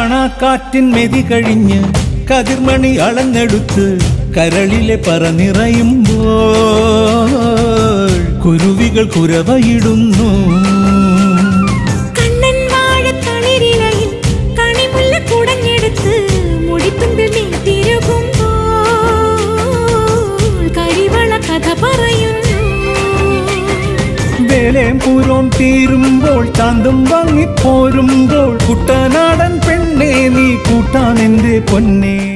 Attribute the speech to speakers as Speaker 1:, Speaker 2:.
Speaker 1: കാണാക്കാറ്റിൻ മെതി കഴിഞ്ഞ് കതിർമണി അളന്നെടുത്ത് കരളിലെ പറ നിറയുമ്പോൾ കുരുവികൾ കുരവയിടുന്നു
Speaker 2: കണ്ണൻ വാഴത്തളിരിലയിൽ കണിമുല്ല കുടഞ്ഞെടുത്ത് മുടിത്തുമ്പിൽ നീട്ടിരുകുമ്പോൾ കരിവള കഥ പറയുന്നു
Speaker 1: വേലേം പൂരോം തീരുമ്പോൾ ചാന്തും വാങ്ങിപ്പോരുമ്പോൾ കുട്ടനാടൻ പെണ്ണെ നീ കൂട്ടാൻ എന്റെ പൊന്നേ